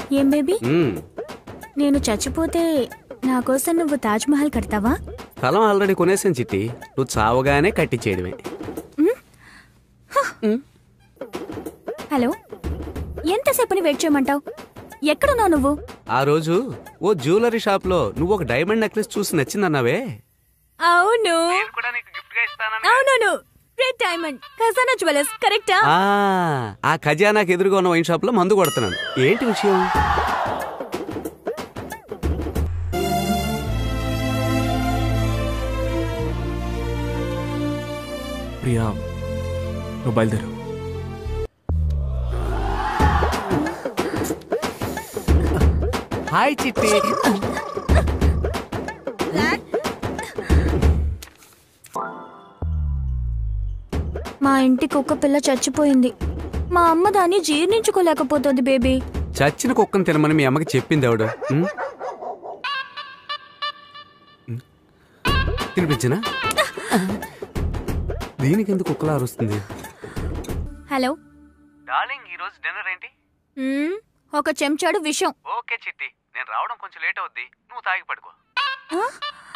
ఏం బేబీ మ్మ్. నేను చచ్చిపోతే నా కోసం నువ్వు తాజ్ మహల్ కడతావా స్థలం ఆల్రెడీ కొనేసాను చిట్టి నువ్వు చావగానే కట్టించేయడమే హలో ఎంతసేపని వెయిట్ చేయమంటావు ఎక్కడున్నావు నువ్వు ఆ రోజు ఓ జ్యువెలరీ షాప్ లో నువ్వు ఒక డైమండ్ నెక్లెస్ చూసి నచ్చిందన్నావే అవును అవునవును రెడ్ డైమండ్ ఖజానా జ్యువెలర్స్ కరెక్టా ఆ, ఆ ఖజానాకి ఎదురుగా ఉన్న వైన్ షాప్ లో మందు కొడుతున్నాను ఏంటి విషయం ప్రియా నువ్వు బయలుదేరు హాయ్ చిట్టి మా ఇంటి కుక్క పిల్ల చచ్చిపోయింది మా అమ్మ దాన్ని జీర్ణించుకోలేకపోతుంది బేబీ చచ్చిన కుక్కను తినమని మీ అమ్మకి చెప్పింది ఎవడు ఉమ్? ఉమ్. తినిపించనా దీనికి ఎందుకు కుక్కలా అరుస్తుంది హలో డార్లింగ్ ఈ రోజు డిన్నర్ ఏంటి మ్మ్, ఒక చెంచాడు విషం ఓకే చిట్టి నేను రావడం కొంచెం లేట్ అవుద్ది నువ్వు తాగి పడుకో ఆ?